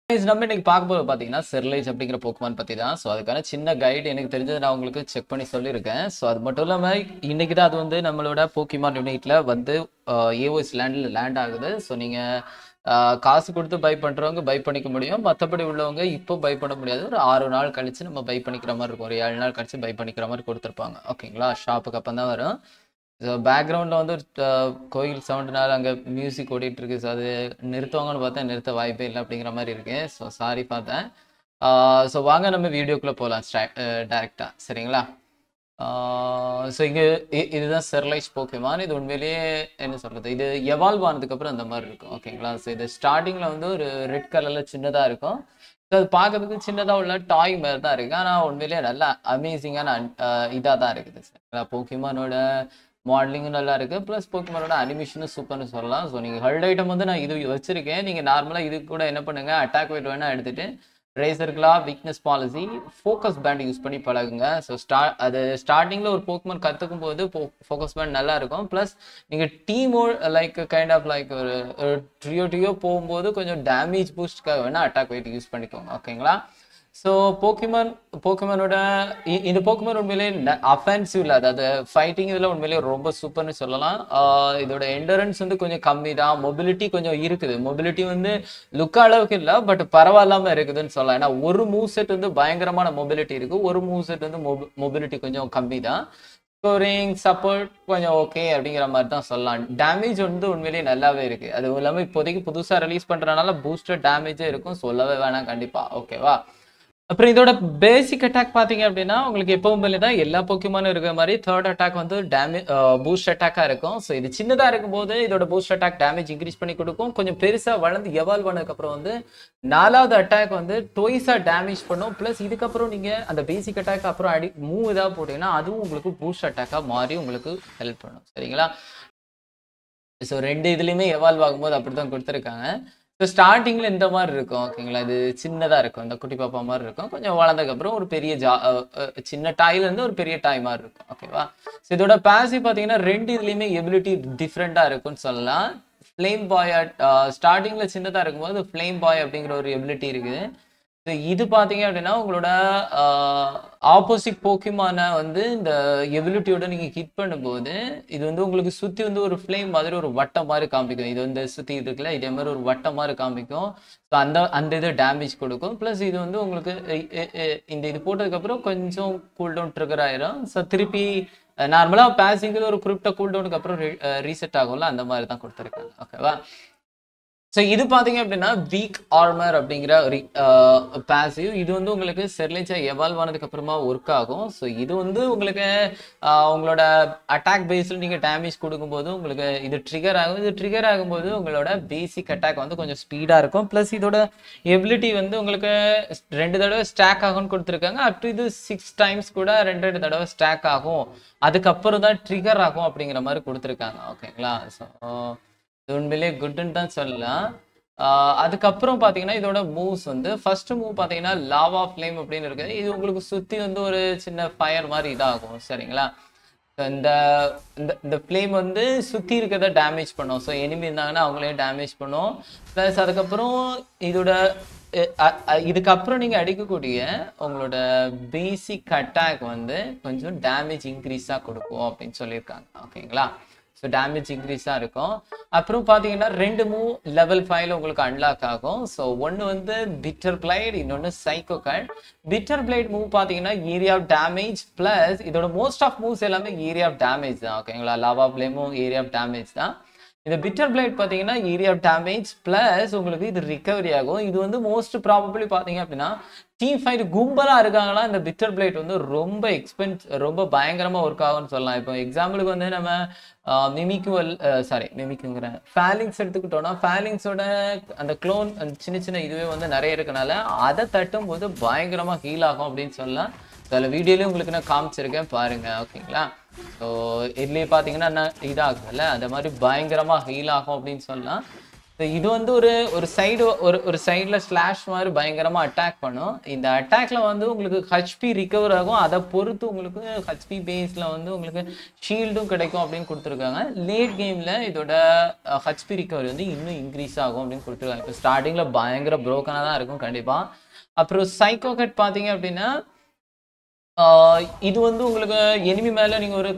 Guys, நம்ம இன்னைக்கு பார்க்க போறது பாத்தீங்கன்னா செர்லேஜ் அப்படிங்கிற போக்குமான் பத்தி தான் ஸோ அதுக்கான சின்ன கைடு எனக்கு தெரிஞ்சது நான் உங்களுக்கு செக் பண்ணி சொல்லியிருக்கேன் ஸோ அது மட்டும் இல்லாம இன்னைக்கு தான் அது வந்து நம்மளோட போக்கிமான் யூனிட்ல வந்து ஏஓஎஸ் லேண்டில் லேண்ட் ஆகுது ஸோ நீங்க ஆஹ், காசு கொடுத்து பை பண்றவங்க பை பண்ணிக்க முடியும் மற்றபடி உள்ளவங்க இப்போ பை பண்ண முடியாது ஒரு ஆறு நாள் கழிச்சு நம்ம பை பண்ணிக்கிற மாதிரி இருக்கும் ஒரு ஏழு நாள் கழிச்சு பை பண்ணிக்கிற மாதிரி கொடுத்துருப்பாங்க ஓகேங்களா ஷாப்புக்கு அப்போ தான் வரும் ஸோ பேக்ரவுண்டில் வந்து ஒரு அஹ், கோயில் சவுண்டுனால அங்கே மியூசிக் ஓடிட்டு இருக்கு ஸோ அது நிறுத்துவாங்கன்னு பார்த்தா நிறுத்த வாய்ப்பே இல்லை அப்படிங்கிற மாதிரி இருக்கு ஸோ சாரி பார்த்தேன் ஸோ வாங்க நம்ம வீடியோக்குள்ளே போகலாம் ஸ்டா டேரெக்டாக சரிங்களா ஸோ இங்கே இதுதான் செர்லைஸ் போக்கேமான் இது உண்மையிலேயே என்ன சொல்கிறது இது எவால்வ் ஆனதுக்கப்புறம் அந்த மாதிரி இருக்கும் ஓகேங்களா ஸோ இது ஸ்டார்டிங்கில் வந்து ஒரு ரெட் கலரில் சின்னதாக இருக்கும் ஸோ அது பார்க்கறதுக்கு சின்னதாக உள்ள டாய் மாதிரி தான் இருக்குது ஆனால் உண்மையிலேயே நல்லா அமேசிங்கான இதாக தான் இருக்குது சரிங்களா போக்கிமானோட மாடலிங்கும் நல்லா இருக்கு ப்ளஸ் போக்கிமானோட அனிமேஷனும் சூப்பர்னு சொல்லலாம் ஸோ நீங்கள் ஹல்ட் ஐட்டம் வந்து நான் இது வச்சிருக்கேன் நீங்கள் நார்மலாக இது கூட என்ன பண்ணுங்க அட்டாக் வெயிட் வேணா எடுத்துட்டு ரேசர்களா weakness policy focus band use பண்ணி பழகுங்க ஸோ ஸ்டா அது ஸ்டார்டிங்கில் ஒரு போக்மன் கற்றுக்கும் போது ஃபோக்கஸ் பேண்ட் நல்லா இருக்கும் ப்ளஸ் நீங்கள் டீமோ லைக் கைண்ட் ஆஃப் லைக் ஒரு ட்ரியோ ட்ரியோ போகும்போது கொஞ்சம் டேமேஜ் பூஸ்ட்காக வேணால் அட்டாக் வெயிட் யூஸ் பண்ணிக்கோங்க ஓகேங்களா ஸோ போக்கிமான் போக்கிமானோட இந்த போக்கிமான் உண்மையிலே அஃபென்சிவ்ல அதாவது ஃபைட்டிங் இதில் உண்மையிலேயே ரொம்ப சூப்பர்னு சொல்லலாம் ஆஹ் இதோட எண்டரன்ஸ் வந்து கொஞ்சம் கம்மி தான் மொபிலிட்டி கொஞ்சம் இருக்குது மொபிலிட்டி வந்து லுக் அளவுக்கு இல்லை பட் பரவாயில்லாம இருக்குதுன்னு சொல்லலாம் ஏன்னா ஒரு மூவ் செட் வந்து பயங்கரமான மொபிலிட்டி இருக்கு ஒரு மூவ் செட் வந்து மொபிலிட்டி கொஞ்சம் கம்மி தான் ஸ்கோரிங் சப்போர்ட் கொஞ்சம் ஓகே அப்படிங்கிற மாதிரி தான் சொல்லலாம் டேமேஜ் வந்து உண்மையிலேயே நல்லாவே இருக்கு அதுவும் இல்லாமல் இப்போதைக்கு புதுசாக ரிலீஸ் பண்ணுறதுனால பூஸ்டர் டேமேஜே இருக்கும் சொல்லவே வேணாம் கண்டிப்பாக ஓகேவா அப்புறம் இதோட பேசிக் அட்டாக் பார்த்தீங்க அப்படின்னா உங்களுக்கு எப்பவும் போல தான் எல்லா போக்கியமானும் இருக்கிற மாதிரி தேர்ட் அட்டாக் வந்து டேமேஜ் பூஸ்ட் அட்டாக்காக இருக்கும் ஸோ இது சின்னதாக இருக்கும்போது இதோட பூஸ்ட் அட்டாக் டேமேஜ் இன்க்ரீஸ் பண்ணி கொடுக்கும் கொஞ்சம் பெருசாக வளர்ந்து எவால்வ் ஆனதுக்கப்புறம் வந்து நாலாவது அட்டாக் வந்து டொய்ஸாக டேமேஜ் பண்ணும் ப்ளஸ் இதுக்கப்புறம் நீங்கள் அந்த பேசிக் அட்டாக் அப்புறம் அடி மூவ் ஏதாவது போட்டிங்கன்னா அதுவும் உங்களுக்கு பூஸ்ட் அட்டாக்காக மாறி உங்களுக்கு ஹெல்ப் பண்ணும் சரிங்களா ஸோ ரெண்டு இதுலேயுமே எவால்வ் ஆகும்போது அப்படி தான் கொடுத்துருக்காங்க ஸோ ஸ்டார்டிங்கில் இந்த மாதிரி இருக்கும் ஓகேங்களா இது சின்னதாக இருக்கும் இந்த குட்டி பாப்பா மாதிரி இருக்கும் கொஞ்சம் வளர்ந்ததுக்கப்புறம் ஒரு பெரிய ஜா அஹ் அஹ் சின்ன டாய்லேருந்து ஒரு பெரிய டாய் மாதிரி இருக்கும் ஓகேவா ஸோ இதோட பேசி பார்த்தீங்கன்னா ரெண்டு இதுலேயுமே எபிலிட்டி டிஃப்ரெண்ட்டாக இருக்கும்னு சொல்லலாம் ஃப்ளேம் பாய் ஸ்டார்டிங்கில் சின்னதாக இருக்கும்போது ஃப்ளேம் பாய் அப்படிங்கிற ஒரு எபிலிட்டி இருக்குது ஸோ இது பார்த்தீங்க அப்படின்னா உங்களோட ஆப்போசிட் போக்கிமான வந்து இந்த எபிலிட்டியோட நீங்கள் ஹிட் பண்ணும்போது இது வந்து உங்களுக்கு சுற்றி வந்து ஒரு ஃப்ளேம் மாதிரி ஒரு வட்டம் மாதிரி காமிக்கும் இது வந்து சுற்றி இருக்குல்ல இதே மாதிரி ஒரு வட்டம் மாதிரி காமிக்கும் ஸோ அந்த அந்த இது டேமேஜ் கொடுக்கும் ப்ளஸ் இது வந்து உங்களுக்கு எ- எ- எ- இந்த இது போட்டதுக்கப்புறம் கொஞ்சம் கூல் டவுன் ட்ரிகர் ஆயிரும் ஸோ திருப்பி நார்மலாக பேசிங்கிறது ஒரு குறிப்பிட்ட கூல் டவுனுக்கு அப்புறம் ரீசெட் ஆகும்ல அந்த மாதிரி தான் கொடுத்துருக்காங்க ஓகேவா ஸோ இது பார்த்தீங்க அப்படின்னா வீக் ஆர்மர் அப்படிங்கிற ஒரு பேசிவ் இது வந்து உங்களுக்கு செர்லேஜா எவால்வ் ஆனதுக்கு அப்புறமா ஒர்க் ஆகும் ஸோ இது வந்து உங்களுக்கு ஆஹ், உங்களோட அட்டாக் பேஸில் நீங்கள் டேமேஜ் கொடுக்கும்போது உங்களுக்கு இது ட்ரிகர் ஆகும் இது ட்ரிகர் ஆகும்போது உங்களோட பேசிக் அட்டாக் வந்து கொஞ்சம் ஸ்பீடாக இருக்கும் ப்ளஸ் இதோட எபிலிட்டி வந்து உங்களுக்கு ரெண்டு தடவை ஸ்டாக் ஆகும்னு கொடுத்துருக்காங்க அப் டு இது சிக்ஸ் டைம்ஸ் கூட ரெண்டு ரெண்டு தடவை ஸ்டாக் ஆகும் அதுக்கப்புறம் தான் ட்ரிகர் ஆகும் அப்படிங்கிற மாதிரி கொடுத்துருக்காங்க ஓகேங்களா ஸோ இது உண்மையிலேயே குட்னு தான் சொல்லலாம் ஆஹ் அதுக்கப்புறம் பார்த்தீங்கன்னா இதோட மூவ்ஸ் வந்து ஃபர்ஸ்ட் மூவ் பார்த்தீங்கன்னா லாவா ஃப்ளேம் அப்படின்னு இருக்குது இது உங்களுக்கு சுற்றி வந்து ஒரு சின்ன ஃபயர் மாதிரி இதாகும் சரிங்களா So இந்த இந்த இந்த ஃப்ளேம் வந்து சுற்றி இருக்கிறத டேமேஜ் பண்ணும் ஸோ எனிமி இருந்தாங்கன்னா அவங்களையும் டேமேஜ் பண்ணும் ப்ளஸ் அதுக்கப்புறம் இதோட அஹ் அ- அ- இதுக்கப்புறம் நீங்கள் அடிக்கக்கூடிய உங்களோட பேசிக் அட்டாக் வந்து கொஞ்சம் டேமேஜ் இன்க்ரீஸாக கொடுக்கும் அப்படின்னு சொல்லியிருக்காங்க ஓகேங்களா ஸோ டேமேஜ் இன்க்ரீஸாக இருக்கும் அப்புறம் பார்த்தீங்கன்னா ரெண்டு மூவ் லெவல் ஃபைவ்ல உங்களுக்கு அன்லாக் ஆகும் ஸோ ஒன்று வந்து பிட்டர் பிளைட் இன்னொன்று psycho cut bitter blight move பார்த்தீங்கன்னா ஏரியா ஆஃப் டேமேஜ் ப்ளஸ் இதோட மோஸ்ட் ஆஃப் மூவ்ஸ் எல்லாமே ஏரியா ஆஃப் டேமேஜ் தான் ஓகேங்களா லாவா பிளேமும் ஏரியா ஆஃப் டேமேஜ் தான் இந்த பிட்டர் பிளேட் பார்த்தீங்கன்னா ஏரியா ஆஃப் டேமேஜ் ப்ளஸ் உங்களுக்கு இது ரிகவரி ஆகும் இது வந்து மோஸ்ட் ப்ராபபிளி பார்த்தீங்க அப்படின்னா டீம் ஃபைட் கும்பலாக இருக்காங்களா இந்த பிட்டர் பிளேட் வந்து ரொம்ப எக்ஸ்பென்ஸ் ரொம்ப பயங்கரமாக ஒர்க் ஆகும்னு சொல்லலாம் இப்போ எக்ஸாம்பிளுக்கு வந்து நம்ம மிமிக்குவல் சாரி மிமிக்குங்கிறேன் ஃபேலிங்ஸ் எடுத்துக்கிட்டோம்னா ஃபேலிங்ஸோட அந்த க்ளோன் அந்த சின்ன சின்ன இதுவே வந்து நிறைய இருக்கனால அதை தட்டும் போது பயங்கரமாக ஹீல் ஆகும் அப்படின்னு சொல்லலாம் அதில் வீடியோலேயும் உங்களுக்கு நான் காமிச்சிருக்கேன் பாருங்க ஓகேங்களா ஸோ இதுலேயே பார்த்தீங்கன்னா என்ன இதாகும்ல அந்த மாதிரி பயங்கரமாக ஹீல் ஆகும் அப்படின்னு சொல்லலாம் So, இது வந்து ஒரு ஒரு சைடு ஒரு ஒரு சைடில் ஸ்லாஷ் மாதிரி பயங்கரமாக அட்டாக் பண்ணும் இந்த அட்டாக்ல வந்து உங்களுக்கு ஹச்பி ரிகவர் ஆகும் அதை பொறுத்து உங்களுக்கு ஹச்பி பேஸில் வந்து உங்களுக்கு ஷீல்டும் கிடைக்கும் அப்படின்னு கொடுத்துருக்காங்க லேட் கேமில் இதோட ஹச்பி ரிகவரி வந்து இன்னும் இன்க்ரீஸ் ஆகும் அப்படின்னு கொடுத்துருக்காங்க இப்போ ஸ்டார்டிங்கில் பயங்கர ப்ரோக்கனாக தான் இருக்கும் கண்டிப்பாக அப்புறம் சைக்கோ கட் பார்த்தீங்க அப்படின்னா ஆஹ் இது வந்து உங்களுக்கு எனிமி மேல நீங்க ஒரு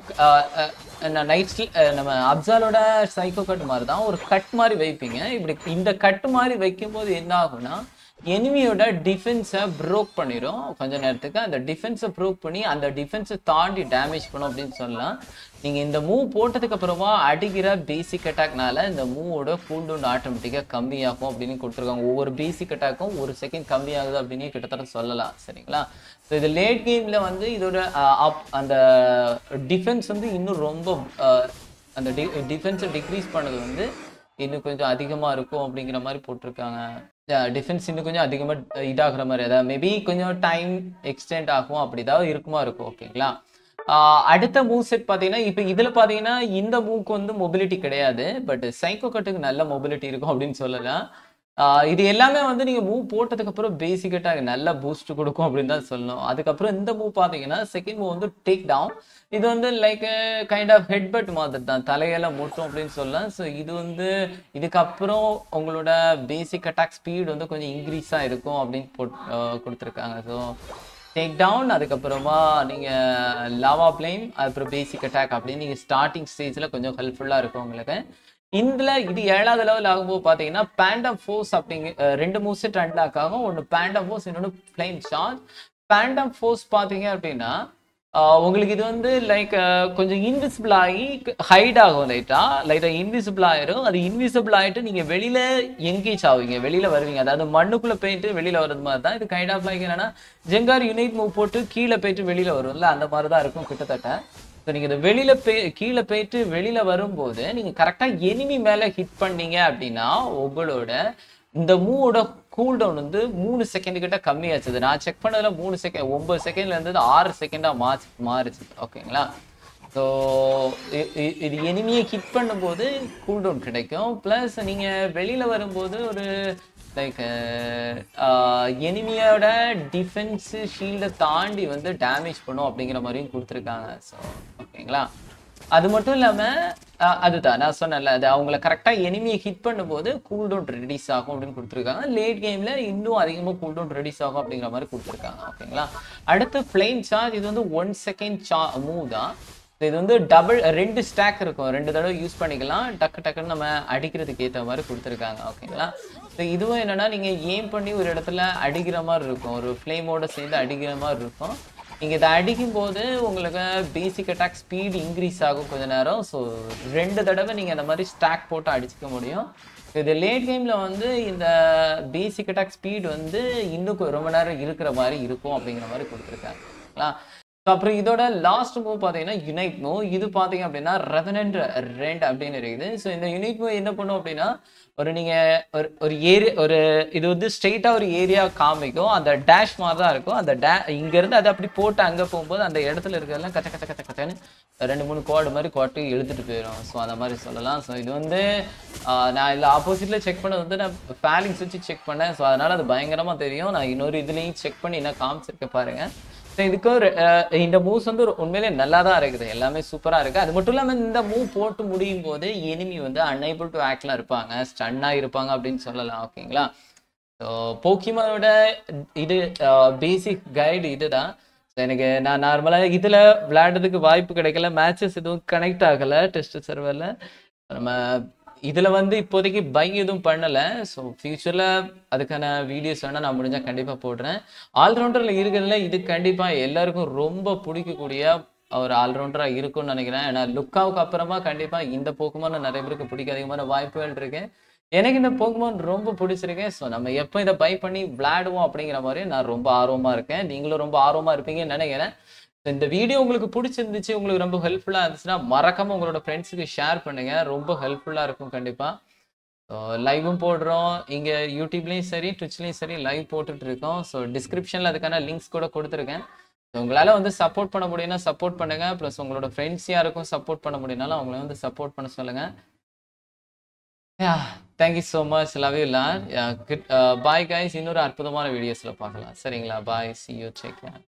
நைட் நம்ம அப்சாலோட சைக்கோ கட் மாதிரி தான் ஒரு கட் மாதிரி வைப்பீங்க இப்படி இந்த கட் மாதிரி வைக்கும்போது என்ன ஆகும்னா எனிமியோட டிஃபென்ஸை ப்ரோக் பண்ணிடும் கொஞ்ச நேரத்துக்கு அந்த டிஃபென்ஸை ப்ரோக் பண்ணி அந்த டிஃபென்ஸை தாண்டி டேமேஜ் பண்ணும் அப்படின்னு சொல்லலாம் நீங்கள் இந்த மூவ் போட்டதுக்கு அப்புறமா அடிக்கிற பேசிக் அட்டாக்னால இந்த மூவோட கூல் டவுன் ஆட்டோமேட்டிக்காக கம்மியாகும் அப்படின்னு கொடுத்துருக்காங்க ஒவ்வொரு பேசிக் அட்டாக்கும் ஒரு செகண்ட் கம்மியாகுது அப்படின்னு கிட்டத்தட்ட சொல்லலாம் சரிங்களா ஸோ இது லேட் கேமில் வந்து இதோட அஹ், up அந்த டிஃபென்ஸ் வந்து இன்னும் ரொம்ப அஹ், அந்த டி டிஃபென்ஸை டிக்ரீஸ் பண்ணது வந்து இன்னும் கொஞ்சம் அதிகமாக இருக்கும் அப்படிங்கிற மாதிரி போட்டிருக்காங்க டிஃபென்ஸ் இன்னும் கொஞ்சம் அதிகமாக இதாகிற மாதிரி அதாவது மேபி கொஞ்சம் டைம் எக்ஸ்டெண்ட் ஆகும் அப்படி ஏதாவது இருக்குமா இருக்கும் ஓகேங்களா ஆஹ் அடுத்த மூவ் செட் பார்த்தீங்கன்னா இப்போ இதில் பார்த்தீங்கன்னா இந்த மூவ்க்கு வந்து மொபிலிட்டி கிடையாது பட் சைக்கோ கட்டுக்கு நல்ல மொபிலிட்டி இருக்கும் அப்படின்னு சொல்லலாம் ஆஹ் இது எல்லாமே வந்து நீங்கள் மூவ் போட்டதுக்கு அப்புறம் பேசிக்கட்டாக நல்ல பூஸ்ட் கொடுக்கும் அப்படின்னு தான் சொல்லணும் அதுக்கப்புறம் இந்த மூவ் பார்த்தீங்கன்னா செகண்ட் மூவ் வந்து டேக் டவுன் இது வந்து லைக் கைண்ட் ஆஃப் ஹெட்பட் மாதிரி தான் தலையெல்லாம் மூட்டும் அப்படின்னு சொல்லலாம் ஸோ இது வந்து இதுக்கப்புறம் உங்களோட பேசிக் அட்டாக் ஸ்பீடு வந்து கொஞ்சம் இன்க்ரீஸாக இருக்கும் அப்படின்னு போட் ஆஹ் கொடுத்துருக்காங்க ஸோ டேக் டவுன் அதுக்கப்புறமா நீங்கள் லாவா பிளேம் அப்புறம் பேசிக் அட்டாக் அப்படின்னு நீங்கள் ஸ்டார்டிங் ஸ்டேஜில் கொஞ்சம் ஹெல்ப்ஃபுல்லாக இருக்கும் உங்களுக்கு இதில் இது ஏழாவது லெவல் ஆகும்போது பார்த்தீங்கன்னா பேண்டம் ஃபோர்ஸ் அப்படிங்க அஹ் ரெண்டு மூவ் செட் அன்லாக் ஆகும் ஒன்று பேண்டம் ஃபோர்ஸ் இன்னொன்று பிளைன் சார்ஜ் பேண்டம் ஃபோர்ஸ் பார்த்தீங்க அப்படின்னா ஆஹ் உங்களுக்கு இது வந்து லைக் கொஞ்சம் இன்விசிபிள் ஆகி ஹைட் ஆகும் லைட்டாக லைட்டாக இன்விசிபிள் ஆயிரும் அது இன்விசிபிள் ஆகிட்டு நீங்கள் வெளியில் எங்கேஜ் ஆவீங்க வெளியில் வருவீங்க அதாவது மண்ணுக்குள்ளே போயிட்டு வெளியில் வர்றது மாதிரி தான் இது கைண்ட் ஆஃப் லைக் என்னன்னா ஜெங்கார் யுனைட் மூவ் போட்டு கீழே போயிட்டு வெளியில் வரும்ல அந்த மாதிரி தான் இருக்கும் கிட்டத்தட்ட ஸோ நீங்கள் இந்த வெளியில் போய் கீழே போயிட்டு வெளியில் வரும்போது நீங்கள் கரெக்டாக எனிமி மேலே ஹிட் பண்ணீங்க அப்படின்னா உங்களோட இந்த மூவோட கூல் டவுன் வந்து மூணு செகண்ட் கிட்ட கம்மியாச்சுது நான் செக் பண்ணதுல மூணு செகண்ட் ஒன்பது செகண்ட்ல இருந்து ஆறு செகண்டாக மாறி மாறுச்சு ஓகேங்களா ஸோ இது எனிமியை ஹிட் பண்ணும்போது கூல் டவுன் கிடைக்கும் ப்ளஸ் நீங்கள் வெளியில் வரும்போது ஒரு லைக் எனிமியோட டிஃபென்ஸு ஷீல்டை தாண்டி வந்து டேமேஜ் பண்ணும் அப்படிங்கிற மாதிரியும் கொடுத்துருக்காங்க ஸோ ஓகேங்களா அது மட்டும் இல்லாமல் அதுதான் நான் சொன்னேன்ல அது அவங்கள கரெக்டாக எனிமியை ஹிட் பண்ணும்போது கூல் டவுன் ரெடியூஸ் ஆகும் அப்படின்னு கொடுத்துருக்காங்க லேட் கேமில் இன்னும் அதிகமாக கூல் டவுன் ரெடியூஸ் ஆகும் அப்படிங்கிற மாதிரி கொடுத்துருக்காங்க ஓகேங்களா அடுத்து ஃப்ளைம் சார்ஜ் இது வந்து ஒன் செகண்ட் சா மூவ் தான் இது வந்து டபுள் ரெண்டு ஸ்டாக் இருக்கும் ரெண்டு தடவை யூஸ் பண்ணிக்கலாம் டக்கு டக்குன்னு நம்ம அடிக்கிறதுக்கு ஏற்ற மாதிரி கொடுத்துருக்காங்க ஓகேங்களா ஸோ இதுவும் என்னன்னா நீங்கள் ஏம் பண்ணி ஒரு இடத்துல அடிக்கிற மாதிரி இருக்கும் ஒரு ஃப்ளேமோட சேர்ந்து அடிக்கிற மாதிரி இருக்கும் நீங்கள் இதை அடிக்கும்போது உங்களுக்கு பேசிக் அட்டாக் ஸ்பீடு இன்க்ரீஸ் ஆகும் கொஞ்ச நேரம் ஸோ ரெண்டு தடவை நீங்கள் அந்த மாதிரி ஸ்டாக் போட்டு அடிச்சுக்க முடியும் இது லேட் கேமில் வந்து இந்த பேசிக் அட்டாக் ஸ்பீடு வந்து இன்னும் கொ- ரொம்ப நேரம் இருக்கிற மாதிரி இருக்கும் அப்படிங்கிற மாதிரி கொடுத்துருக்காங்களா So, அப்புறம் இதோட லாஸ்ட் மூவ் பார்த்தீங்கன்னா யுனைட் மூவ் இது பார்த்தீங்க அப்படின்னா ரெவனன்ட் ரெண்ட் அப்படின்னு இருக்குது ஸோ இந்த யுனைட் மூவ் என்ன பண்ணும் அப்படின்னா ஒரு நீங்கள் ஒரு ஒரு ஏரியா ஒரு இது வந்து ஸ்ட்ரெயிட்டாக ஒரு ஏரியா காமிக்கும் அந்த டேஷ் மாதிரி தான் இருக்கும் அந்த டே இங்கேருந்து அதை அப்படி போட்டு அங்கே போகும்போது அந்த இடத்துல இருக்கிறதெல்லாம் கச்ச கச்ச கச்ச கச்சன்னு ரெண்டு மூணு கோடு மாதிரி கோட்டு இழுத்துட்டு போயிடும் ஸோ அந்த மாதிரி சொல்லலாம் ஸோ இது வந்து ஆஹ், நான் இல்லை ஆப்போசிட்டில் செக் பண்ணது வந்து நான் ஃபேலிங்ஸ் வச்சு செக் பண்ணேன் ஸோ அதனால் அது பயங்கரமாக தெரியும் நான் இன்னொரு இதுலேயும் செக் பண்ணி என்ன காமிச்சிருக்கேன் பாருங்கள் ஸோ இதுக்கு ஒரு அஹ், இந்த மூவ்ஸ் வந்து ஒரு- உண்மையிலே நல்லா தான் இருக்குது எல்லாமே சூப்பராக இருக்குது அது மட்டும் இல்லாமல் இந்த மூவ் போட்டு முடியும் போது எனிமி வந்து அன்ஐபிள் டு ஆக்ட்லாம் இருப்பாங்க ஸ்டன்னாக இருப்பாங்க அப்படின்னு சொல்லலாம் ஓகேங்களா ஸோ போக்கிமானோட இது பேசிக் கைடு இதுதான் So, எனக்கு நான் நார்மலாக இதில் விளையாடுறதுக்கு வாய்ப்பு கிடைக்கல மேட்சஸ் எதுவும் கனெக்ட் ஆகலை டெஸ்ட் சர்வரில் நம்ம இதில் வந்து இப்போதைக்கு பை எதுவும் பண்ணலை ஸோ ஃப்யூச்சரில் அதுக்கான வீடியோஸ் வேணால் நான் முடிஞ்சால் கண்டிப்பாக போடுறேன் ஆல்ரவுண்டரில் இருக்கிறதுல இது கண்டிப்பாக எல்லாருக்கும் ரொம்ப பிடிக்கக்கூடிய ஒரு ஆல்ரவுண்டராக இருக்கும்னு நினைக்கிறேன் ஏன்னா லுக்காவுக்கு அப்புறமா கண்டிப்பாக இந்த போக்குமான நிறைய பேருக்கு பிடிக்க அதிகமான வாய்ப்புகள் இருக்கு எனக்கு இந்த போக்குமான் ரொம்ப பிடிச்சிருக்கேன் ஸோ நம்ம எப்போ இதை பை பண்ணி விளையாடுவோம் அப்படிங்கிற மாதிரி நான் ரொம்ப ஆர்வமாக இருக்கேன் நீங்களும் ரொம்ப ஆர்வமாக இருப்பீங்கன்னு நினைக்கிறேன் So, இந்த வீடியோ உங்களுக்கு பிடிச்சிருந்துச்சு உங்களுக்கு ரொம்ப ஹெல்ப்ஃபுல்லாக இருந்துச்சுன்னா மறக்காம உங்களோட ஃப்ரெண்ட்ஸுக்கு ஷேர் பண்ணுங்க ரொம்ப ஹெல்ப்ஃபுல்லாக இருக்கும் கண்டிப்பாக லைவும் போடுறோம் இங்கே யூடியூப்லேயும் சரி ட்விட்ச்லேயும் சரி லைவ் போட்டுட்டு இருக்கோம் ஸோ டிஸ்கிரிப்ஷனில் அதுக்கான லிங்க்ஸ் கூட கொடுத்துருக்கேன் So, உங்களால வந்து சப்போர்ட் பண்ண முடியும்னா சப்போர்ட் பண்ணுங்க ப்ளஸ் உங்களோட ஃப்ரெண்ட்ஸ் யாருக்கும் சப்போர்ட் பண்ண முடியும்னாலும் அவங்கள வந்து சப்போர்ட் பண்ண சொல்லுங்க Yeah. Thank you so much love you லார் குட் பாய் கைஸ் இன்னொரு அற்புதமான வீடியோஸில் பார்க்கலாம் சரிங்களா பாய் சி யூ செக்